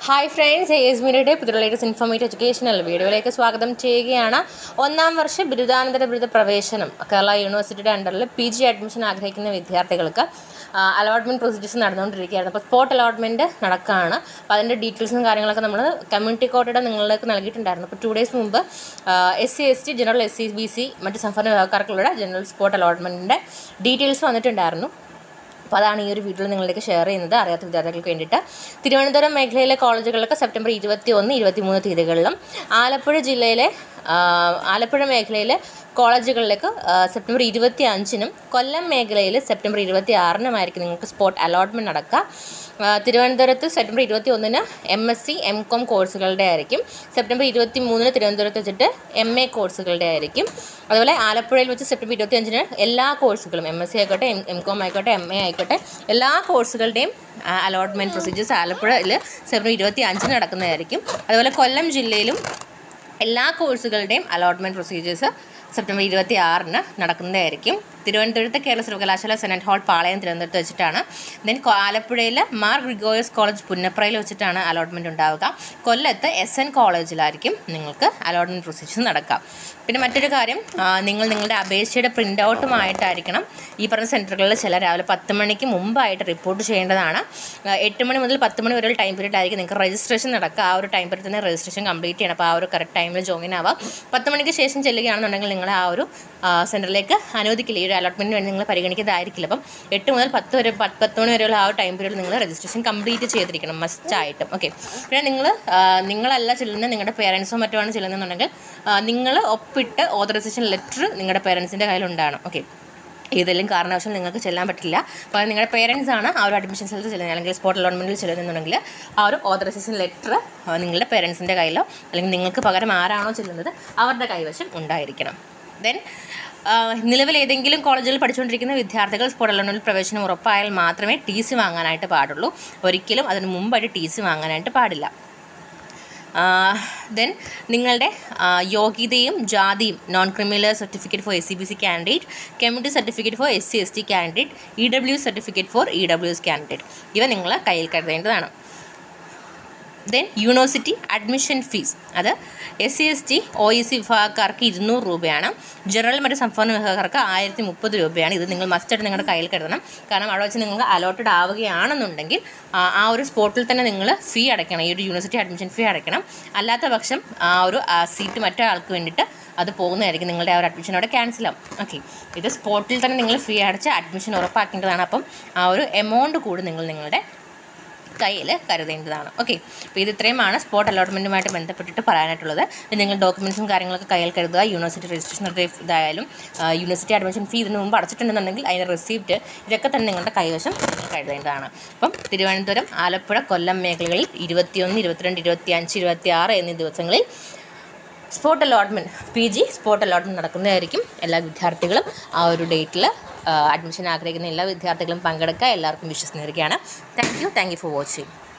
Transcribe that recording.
hi friends A S മിനിയുടെ പുതിയ latest informative educational വീഡിയോയിലേക്ക് സ്വാഗതം ചെയ്യുകയാണ് ഒന്നാം വർഷ ബിരുദാനന്തര ബിരുദ പ്രവേശനം കേരള യൂണിവേഴ്സിറ്റിയുടെ അണ്ടറിൽ പി ജി അഡ്മിഷൻ ആഗ്രഹിക്കുന്ന വിദ്യാർത്ഥികൾക്ക് അലോട്ട്മെൻറ്റ് പ്രൊസീജിയേഴ്സ് നടന്നുകൊണ്ടിരിക്കുകയായിരുന്നു അപ്പോൾ സ്പോട്ട് അലോട്ട്മെൻറ്റ് നടക്കുകയാണ് അപ്പോൾ അതിൻ്റെ ഡീറ്റെയിൽസും കാര്യങ്ങളൊക്കെ നമ്മൾ കമ്മ്യൂണിറ്റി കോട്ടയുടെ നിങ്ങളിലേക്ക് നൽകിയിട്ടുണ്ടായിരുന്നു അപ്പോൾ ടു ഡേയ്സ് മുമ്പ് S C S T general S C B C മറ്റ് സംസ്ഥാന വിഭാഗക്കാർക്കുള്ള ജനറൽ സ്പോട്ട് അലോട്ട്മെൻറ്റിൻ്റെ ഡീറ്റെയിൽസ് വന്നിട്ടുണ്ടായിരുന്നു അപ്പോൾ അതാണ് ഈ ഒരു വീഡിയോ നിങ്ങളിലേക്ക് ഷെയർ ചെയ്യുന്നത് അറിയാത്ത വിദ്യാർത്ഥികൾക്ക് വേണ്ടിയിട്ട് തിരുവനന്തപുരം മേഖലയിലെ കോളേജുകളിലൊക്കെ സെപ്റ്റംബർ ഇരുപത്തി ഒന്ന് ഇരുപത്തി മൂന്ന് തീയതികളിലും ആലപ്പുഴ ജില്ലയിലെ ആ, ആലപ്പുഴ മേഖലയിലെ കോളേജുകളിലേക്ക് ആ, സെപ്റ്റംബർ ഇരുപത്തി അഞ്ചിനും കൊല്ലം മേഖലയിൽ സെപ്റ്റംബർ ഇരുപത്തി ആറിനുമായിരിക്കും നിങ്ങൾക്ക് സ്പോട്ട് അലോട്ട്മെൻറ്റ് നടക്കുക ആ, തിരുവനന്തപുരത്ത് സെപ്റ്റംബർ ഇരുപത്തി ഒന്നിന് M S C M Com കോഴ്സുകളുടെ ആയിരിക്കും സെപ്റ്റംബർ ഇരുപത്തി മൂന്നിന് തിരുവനന്തപുരത്ത് വെച്ചിട്ട് എം എ കോഴ്സുകളുടെ ആയിരിക്കും അതുപോലെ ആലപ്പുഴയിൽ വെച്ച് സെപ്റ്റംബർ ഇരുപത്തി അഞ്ചിന് എല്ലാ കോഴ്സുകളും എം എസ് സി ആയിക്കോട്ടെ എം എം കോം ആയിക്കോട്ടെ എം എ ആയിക്കോട്ടെ എല്ലാ കോഴ്സുകളുടെയും അലോട്ട്മെൻറ്റ് പ്രൊസീജിയേഴ്സ് ആലപ്പുഴയിൽ സെപ്റ്റംബർ ഇരുപത്തി അഞ്ചിന് നടക്കുന്നതായിരിക്കും അതുപോലെ കൊല്ലം ജില്ലയിലും എല്ലാ കോഴ്സുകളുടെയും അലോട്ട്മെൻറ്റ് പ്രൊസീജിയേഴ്സ് സെപ്റ്റംബർ ഇരുപത്തി ആറിന് നടക്കുന്നതായിരിക്കും തിരുവനന്തപുരത്ത് കേരള സർവകലാശാല സെനറ്റ് ഹാൾ പാളയം തിരുവനന്തപുരത്ത് വെച്ചിട്ടാണ് ദെൻ ആലപ്പുഴയിൽ മാർ ഗ്രിഗോയസ് കോളേജ് പുന്നപ്രയിൽ വെച്ചിട്ടാണ് അലോട്ട്മെൻറ്റ് ഉണ്ടാവുക കൊല്ലത്ത് എസ് എൻ കോളേജിലായിരിക്കും നിങ്ങൾക്ക് അലോട്ട്മെൻറ്റ് പ്രൊസീജിയേഴ്സ് നടക്കുക പിന്നെ മറ്റൊരു കാര്യം ആ, നിങ്ങൾ നിങ്ങളുടെ അപേക്ഷയുടെ പ്രിൻ്റ് ഔട്ടുമായിട്ടായിരിക്കണം ഈ പറഞ്ഞ സെൻറ്ററുകളിൽ ചില രാവിലെ പത്ത് മണിക്ക് മുമ്പായിട്ട് റിപ്പോർട്ട് ചെയ്യേണ്ടതാണ് ആ, എട്ട് മണി മുതൽ പത്ത് മണി വരെയുള്ള ടൈം പീരീഡ് ആയിരിക്കും നിങ്ങൾക്ക് രജിസ്ട്രേഷൻ നടക്കുക ആ ഒരു ടൈം പീരീഡ് തന്നെ രജിസ്ട്രേഷൻ കംപ്ലീറ്റ് ചെയ്യണം അപ്പോൾ ആ ഒരു കറക്റ്റ് ടൈമിൽ ജോയിൻ ആവാം പത്ത് മണിക്ക് ശേഷം ചെല്ലുകയാണെന്നുണ്ടെങ്കിൽ നിങ്ങളെ ആ ഒരു സെൻറ്ററിലേക്ക് അനുവദിക്കില്ല ഈ ഒരു അലോട്ട്മെൻറ്റിന് വേണ്ടി നിങ്ങൾ പരിഗണിക്കുന്നതായിരിക്കില്ല അപ്പം എട്ട് മുതൽ പത്ത് വരെ പത്ത് പത്ത് മണി വരെയുള്ള ആ ഒരു ടൈം പീരീഡ് നിങ്ങൾ രജിസ്ട്രേഷൻ കംപ്ലീറ്റ് ചെയ്തിരിക്കണം മസ്റ്റായിട്ടും ഓക്കെ പിന്നെ നിങ്ങൾ നിങ്ങളല്ല ചെല്ലുന്നത് നിങ്ങളുടെ പേരൻസോ മറ്റോ ആണ് ചെല്ലുന്നതെന്നുണ്ടെങ്കിൽ നിങ്ങൾ ഒപ്പിട്ട് ഓതറൈസേഷൻ ലെറ്റർ നിങ്ങളുടെ പേരൻസിൻ്റെ കയ്യിലുണ്ടാകണം ഓക്കെ ഏതെങ്കിലും കാരണവശാൽ നിങ്ങൾക്ക് ചെല്ലാൻ പറ്റില്ല അപ്പോൾ അത് നിങ്ങളുടെ പേരൻസ് ആണ് ആ ഒരു അഡ്മിഷൻ സ്ഥലത്ത് ചെല്ലുന്നത് അല്ലെങ്കിൽ സ്പോട്ട് അലോട്ട്മെൻറ്റിൽ ചെല്ലുന്നുണ്ടെങ്കിൽ ആ ഒരു ഓതറൈസേഷൻ ലെറ്റർ നിങ്ങളുടെ പേരൻസിൻ്റെ കയ്യിലോ അല്ലെങ്കിൽ നിങ്ങൾക്ക് പകരം ആരാണോ ചെല്ലുന്നത് അവരുടെ കൈവശം ഉണ്ടായിരിക്കണം ദെൻ നിലവിൽ ഏതെങ്കിലും കോളേജിൽ പഠിച്ചുകൊണ്ടിരിക്കുന്ന വിദ്യാർത്ഥികൾ സ്പോട്ട് അലോട്ട്മെൻറ്റിൽ പ്രവേശനം ഉറപ്പായാൽ മാത്രമേ ടി സി വാങ്ങാനായിട്ട് പാടുള്ളൂ ഒരിക്കലും അതിന് മുമ്പായിട്ട് ടി സി വാങ്ങാനായിട്ട് പാടില്ല ദെൻ നിങ്ങളുടെ ആ, യോഗ്യതയും ജാതിയും non criminal certificate for S C B C candidate community certificate for S C S T candidate E W certificate for E W S candidate ഇവ നിങ്ങൾ കയ്യിൽ കരുതേണ്ടതാണ് ദെൻ യൂണിവേഴ്സിറ്റി അഡ്മിഷൻ ഫീസ് അത് S C S T O E C വിഭാഗക്കാർക്ക് ഇരുന്നൂറ് രൂപയാണ് general മറ്റ് സംസ്ഥാന വിഭാഗക്കാർക്ക് ആയിരത്തി മുപ്പത് രൂപയാണ് ഇത് നിങ്ങൾ മസ്റ്റായിട്ട് നിങ്ങളുടെ കയ്യിൽ കരുതണം കാരണം അവിടെ വെച്ച് നിങ്ങൾക്ക് അലോട്ടഡ് ആവുകയാണെന്നുണ്ടെങ്കിൽ ആ, ആ ഒരു സ്പോട്ടിൽ തന്നെ നിങ്ങൾ ഫീ അടയ്ക്കണം ഈ ഒരു യൂണിവേഴ്സിറ്റി അഡ്മിഷൻ ഫീ അടയ്ക്കണം അല്ലാത്ത പക്ഷം ആ ഒരു സീറ്റ് മറ്റേ ആൾക്ക് വേണ്ടിയിട്ട് അത് പോകുന്നതായിരിക്കും നിങ്ങളുടെ ആ ഒരു അഡ്മിഷൻ അവിടെ ക്യാൻസൽ ആവും ഓക്കെ ഇത് സ്പോട്ടിൽ തന്നെ നിങ്ങൾ ഫീ അടച്ച് അഡ്മിഷൻ ഉറപ്പാക്കേണ്ടതാണ് അപ്പം ആ ഒരു എമൗണ്ട് കൂടി നിങ്ങൾ നിങ്ങളുടെ കയ്യിൽ കരുതേണ്ടതാണ് ഓക്കെ അപ്പോൾ ഇത് ഇത്രയുമാണ് സ്പോട്ട് അലോട്ട്മെൻറ്റുമായിട്ട് ബന്ധപ്പെട്ടിട്ട് പറയാനായിട്ടുള്ളത് ഇത് നിങ്ങൾ ഡോക്യുമെൻറ്റ്സും കാര്യങ്ങളൊക്കെ കയ്യിൽ കരുതുക യൂണിവേഴ്സിറ്റി രജിസ്ട്രേഷൻ ഇതായാലും ആ, യൂണിവേഴ്സിറ്റി അഡ്മിഷൻ ഫീ ഇതിന് മുമ്പ് അടച്ചിട്ടുണ്ടെന്നുണ്ടെങ്കിൽ അതിൻ്റെ റെസിപ്റ്റ് ഇതൊക്കെ തന്നെ നിങ്ങളുടെ കൈവശം നിങ്ങൾക്ക് എഴുതേണ്ടതാണ് അപ്പം തിരുവനന്തപുരം ആലപ്പുഴ കൊല്ലം മേഖലകളിൽ ഇരുപത്തിയൊന്ന് ഇരുപത്തിരണ്ട് ഇരുപത്തി അഞ്ച് ഇരുപത്തി ആറ് എന്നീ ദിവസങ്ങളിൽ spot allotment P G spot allotment നടക്കുന്നതായിരിക്കും എല്ലാ വിദ്യാർത്ഥികളും ആ ഒരു ഡേറ്റിൽ അഡ്മിഷൻ ആഗ്രഹിക്കുന്ന എല്ലാ വിദ്യാർത്ഥികളും പങ്കെടുക്കുക എല്ലാവർക്കും വിശ്വസിച്ചിരിക്കുകയാണ് thank you thank you for watching